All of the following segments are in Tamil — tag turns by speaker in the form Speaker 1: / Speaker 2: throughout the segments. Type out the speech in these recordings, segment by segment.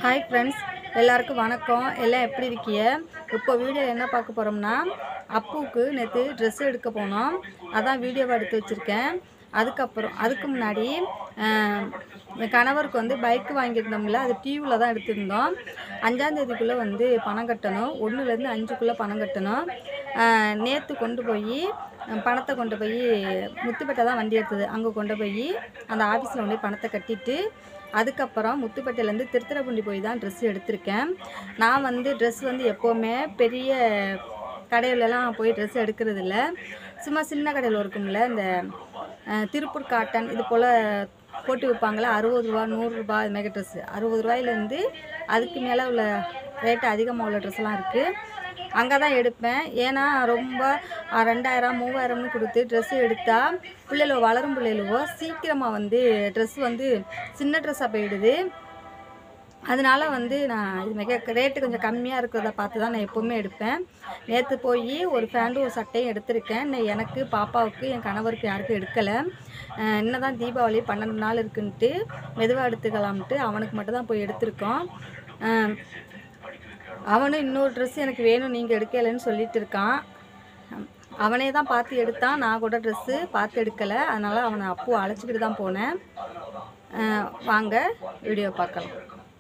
Speaker 1: ஹாய் ஃப்ரெண்ட்ஸ் எல்லாருக்கும் வணக்கம் எல்லாம் எப்படி இருக்கீங்க இப்போ வீடியோ என்ன பார்க்க போகிறோம்னா அப்புவுக்கு நேற்று ட்ரெஸ் எடுக்க போனோம் அதான் வீடியோவை எடுத்து வச்சுருக்கேன் அதுக்கப்புறம் அதுக்கு முன்னாடி ஆஹ், என் கணவருக்கு வந்து பைக் வாங்கியிருந்தோம்ல அது டிவியில் தான் எடுத்திருந்தோம் அஞ்சாந்தேதிக்குள்ளே வந்து பணம் கட்டணும் ஒன்றுலேருந்து அஞ்சுக்குள்ளே பணம் கட்டணும் நேற்று கொண்டு போய் பணத்தை கொண்டு போய் முத்துப்பேட்டை தான் வண்டி எடுத்தது அங்கே கொண்டு போய் அந்த ஆஃபீஸில் கொண்டு போய் பணத்தை கட்டிட்டு அதுக்கப்புறம் முத்துப்பேட்டையிலேருந்து திருத்துறைப்பூண்டி போய் தான் ட்ரெஸ் எடுத்திருக்கேன் நான் வந்து ட்ரெஸ் வந்து எப்போவுமே பெரிய கடையிலலாம் போய் ட்ரெஸ் எடுக்கிறது இல்ல சும்மா சின்ன கடையில் இருக்கும்ல இந்த அஹ், திருப்பூர் காட்டன் இது போல் போட்டு விற்பாங்களே அறுபது ரூபா நூறுரூபா இது மாதிரி ட்ரெஸ்ஸு அறுபது ரூபாயிலேருந்து அதுக்கு மேலே உள்ள ரேட்டு அதிகமாக உள்ள ட்ரெஸ்லாம் இருக்குது அங்கே தான் எடுப்பேன் ஏன்னா ரொம்ப அஹ், ரெண்டாயிரம் மூவாயிரம்னு கொடுத்து ட்ரெஸ்ஸு எடுத்தால் பிள்ளைகளோ வளரும் பிள்ளைகளோ சீக்கிரமாக வந்து ட்ரெஸ் வந்து சின்ன ட்ரெஸ்ஸாக போயிடுது அதனால வந்து நான் இது மிக ரேட்டு கொஞ்சம் கம்மியாக இருக்கிறத பார்த்து தான் நான் எப்போவுமே எடுப்பேன் நேற்று போய் ஒரு பேண்ட்டும் ஒரு சட்டையும் எடுத்திருக்கேன் இன்னும் எனக்கு பாப்பாவுக்கு என் கணவருக்கு யாருக்கும் எடுக்கலை இன்னும் தான் தீபாவளி பன்னெண்டு நாள் இருக்குன்ட்டு மெதுவாக எடுத்துக்கலாம்ட்டு அவனுக்கு மட்டும் தான் போய் எடுத்திருக்கோம் அஹ் அவனும் இன்னொரு ட்ரெஸ் எனக்கு வேணும் நீங்கள் எடுக்கலைன்னு சொல்லிட்டு இருக்கான் அவனே தான் பார்த்து எடுத்தான் நான் கூட ட்ரெஸ்ஸு பார்த்து எடுக்கலை அதனால் அவனை அப்போ அழைச்சிக்கிட்டு தான் போனேன் அஹ் வாங்க வீடியோ பார்க்கலாம்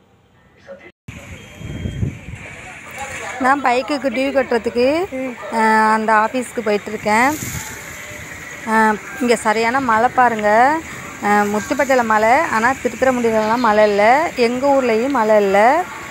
Speaker 1: நான் பைக்குக்கு டியூ கட்டுறதுக்கு அஹ், அந்த ஆஃபீஸ்க்கு போயிட்டுருக்கேன் இங்கே சரியான மழை பாருங்கள் முத்துப்பேட்டையில் மழை ஆனால் திருத்துறைமுடியிலலாம் மழை இல்லை எங்கள் ஊர்லேயும் மழை இல்லை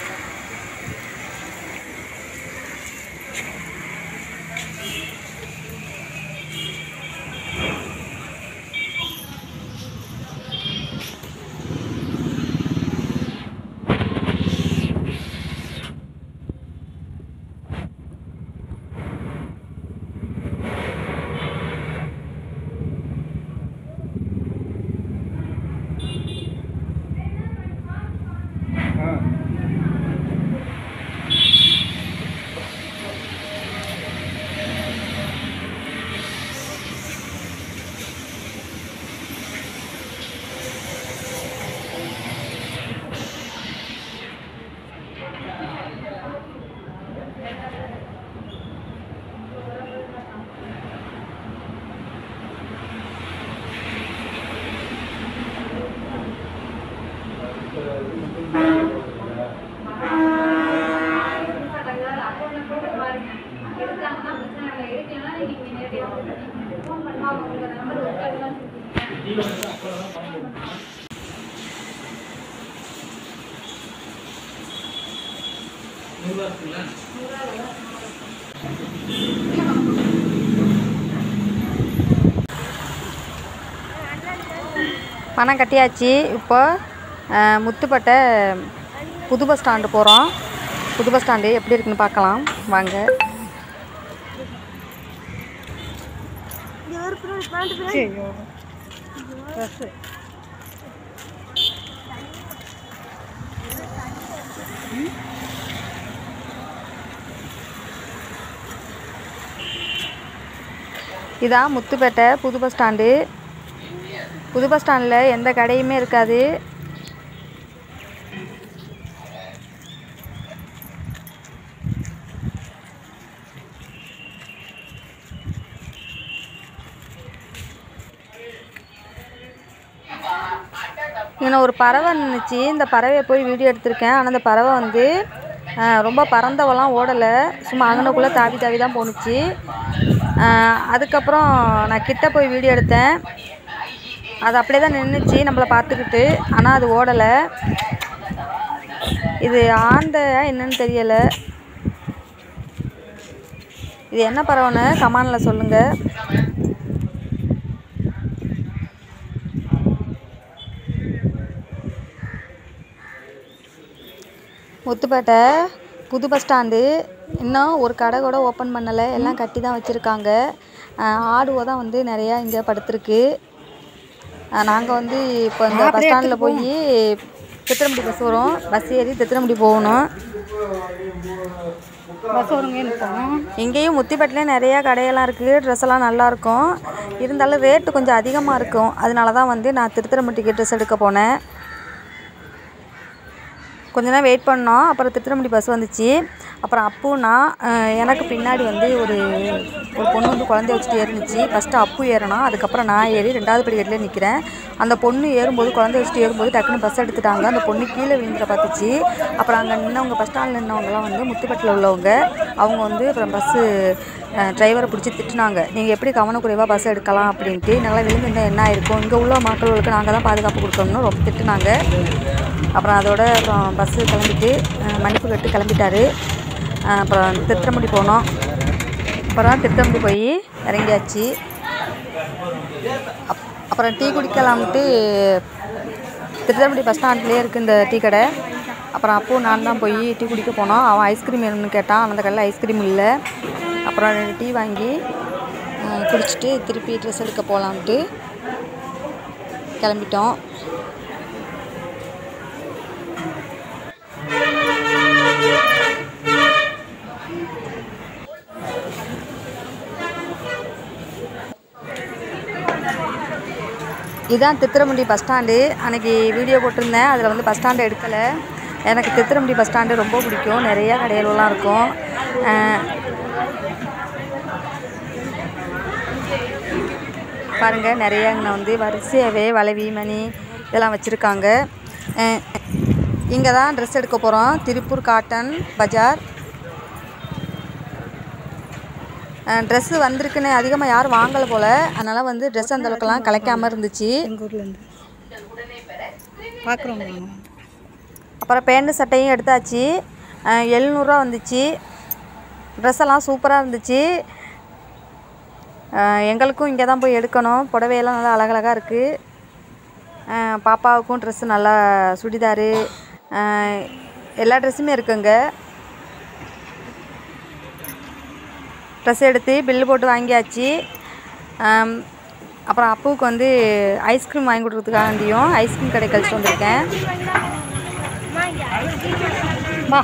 Speaker 1: பணம் கட்டியாச்சு இப்போ அஹ், முத்துப்பேட்டை புது பஸ் ஸ்டாண்டு போகிறோம் புது பஸ் ஸ்டாண்டு எப்படி இருக்குன்னு பார்க்கலாம் வாங்க இதான் முத்துப்பேட்டை புது பஸ் ஸ்டாண்டு புது பஸ் ஸ்டாண்டில் எந்த கடையுமே இருக்காது இங்கே ஒரு பறவை நின்றுச்சு இந்த பறவையை போய் வீடியோ எடுத்திருக்கேன் ஆனால் அந்த பறவை வந்து அஹ், ரொம்ப பறந்தவெல்லாம் ஓடலை சும்மா அங்கனக்குள்ளே தாவி தாவி தான் போணுச்சு அஹ், அதுக்கப்புறம் நான் கிட்ட போய் வீடியோ எடுத்தேன் அது அப்படியே தான் நின்றுச்சு நம்மளை பார்த்துக்கிட்டு ஆனால் அது ஓடலை இது ஆந்த என்னன்னு தெரியலை இது என்ன பறவைன்னு கமானில் சொல்லுங்கள் முத்துப்பேட்டை புது பஸ் ஸ்டாண்டு இன்னும் ஒரு கடை கூட ஓப்பன் பண்ணலை எல்லாம் கட்டி தான் வச்சுருக்காங்க ஆடுவோ தான் வந்து நிறையா இங்கே படுத்துருக்கு நாங்கள் வந்து இப்போ இந்த பஸ் ஸ்டாண்டில் போய் திருத்திரமுடி பஸ் வரும் பஸ் ஏறி திருத்திரமுடி போகணும்
Speaker 2: பஸ் வருங்க நிற்போம்
Speaker 1: இங்கேயும் முத்திப்பேட்டிலே நிறையா கடையெல்லாம் இருக்குது ட்ரெஸ் எல்லாம் நல்லா இருக்கும் இருந்தாலும் ரேட்டு கொஞ்சம் அதிகமாக இருக்கும் அதனால தான் வந்து நான் திருத்திரமுட்டிக்கு ட்ரெஸ் எடுக்க போனேன் கொஞ்ச நேரம் வெயிட் பண்ணோம் அப்புறம் திருத்திரமுடி பஸ் வந்துச்சு அப்புறம் அப்பு நான் அஹ், எனக்கு பின்னாடி வந்து ஒரு ஒரு பொண்ணு வந்து குழந்தைய வச்சுட்டு ஏறினுச்சு ஃபஸ்ட்டு அப்பு ஏறணும் அதுக்கப்புறம் நான் ஏறி ரெண்டாவது படிக்கட்டில் நிற்கிறேன் அந்த பொண்ணு ஏறும்போது குழந்தைய வச்சுட்டு ஏறும்போது டக்குன்னு பஸ் எடுத்துட்டாங்க அந்த பொண்ணு கீழே விழுந்துட பார்த்துச்சு அப்புறம் அங்கே நின்னவங்க பஸ் ஸ்டாண்டில் நின்னவங்கலாம் வந்து முத்துப்பட்டில் உள்ளவங்க அவங்க வந்து அப்புறம் பஸ்ஸு டிரைவரை பிடிச்சி திட்டுனாங்க நீங்கள் எப்படி கவனக்குறைவாக பஸ் எடுக்கலாம் அப்படின்ட்டு நல்லா விழுந்திருந்தால் என்ன ஆயிருக்கும் இங்கே உள்ள மக்களுக்கு நாங்கள் தான் பாதுகாப்பு கொடுக்கணும்னு ரொம்ப திட்டுனாங்க அப்புறம் அதோட அப்புறம் பஸ்ஸு கிளம்பிட்டு அஹ், மன்னிப்பு கட்டு கிளம்பிட்டாரு அஹ், அப்புறம் திருத்திரமுடி போனோம் அப்புறம் திருத்தம்பி போய் இறங்கியாச்சு அப் அப்புறம் டீ குடிக்கலாம்ட்டு திருத்தம்பி பஸ் ஸ்டாண்ட்லேயே இருக்குது இந்த டீ கடை அப்புறம் அப்போ நான் தான் போய் டீ குடிக்க போனோம் அவன் ஐஸ்கிரீம் வேணும்னு கேட்டான் அந்த கடையில் ஐஸ்கிரீம் இல்லை அப்புறம் ரெண்டு டீ வாங்கி அஹ், குடிச்சிட்டு திருப்பி ட்ரெஸ் எடுக்க போகலான்ட்டு கிளம்பிட்டோம் இதான் தித்திரமுண்டி பஸ் ஸ்டாண்டு அன்றைக்கி வீடியோ போட்டிருந்தேன் அதில் வந்து பஸ் ஸ்டாண்டு எடுக்கலை எனக்கு தித்திரமுண்டி பஸ் ஸ்டாண்டு ரொம்ப பிடிக்கும் நிறையா கடைகளெலாம் இருக்கும் அஹ் பாருங்கள் நிறைய அங்கே வந்து வரிசையாகவே வளவி மணி இதெல்லாம் வச்சுருக்காங்க இங்கே தான் ட்ரெஸ் எடுக்க போகிறோம் திருப்பூர் காட்டன் பஜார் ட்ரெஸ்ஸு வந்திருக்குன்னு அதிகமாக யாரும் வாங்கலை போல் அதனால் வந்து ட்ரெஸ் அந்த அளவுக்குலாம் கலைக்காமல் இருந்துச்சு
Speaker 2: எங்கள் ஊர்லேருந்து பார்க்குறோம் நாங்கள்
Speaker 1: அப்புறம் பேண்ட்டு சட்டையும் எடுத்தாச்சு அஹ் எழுநூறுவா வந்துச்சு ட்ரெஸ் எல்லாம் சூப்பராக இருந்துச்சு அஹ் எங்களுக்கும் இங்கே தான் போய் எடுக்கணும் புடவையெல்லாம் நல்லா அழகழகாக இருக்குது பாப்பாவுக்கும் ட்ரெஸ்ஸு நல்லா சுடிதாரு அஹ் எல்லா ட்ரெஸ்ஸுமே இருக்குங்க ட்ரெஸ் எடுத்து பில்லு போட்டு வாங்கியாச்சு ஆம், அப்புறம் அப்புவுக்கு வந்து ஐஸ்கிரீம் வாங்கி கொடுக்குறதுக்காண்டியும் ஐஸ்கிரீம் கடை கழிச்சு வந்திருக்கேன் வா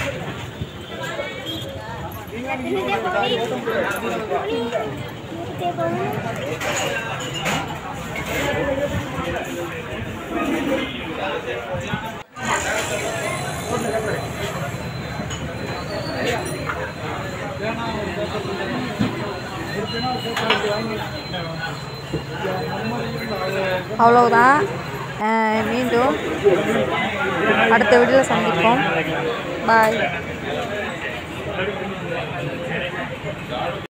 Speaker 1: அவ்வளவுதான் அஹ் மீண்டும் அடுத்த வீடியோவில் சந்திப்போம் பாய்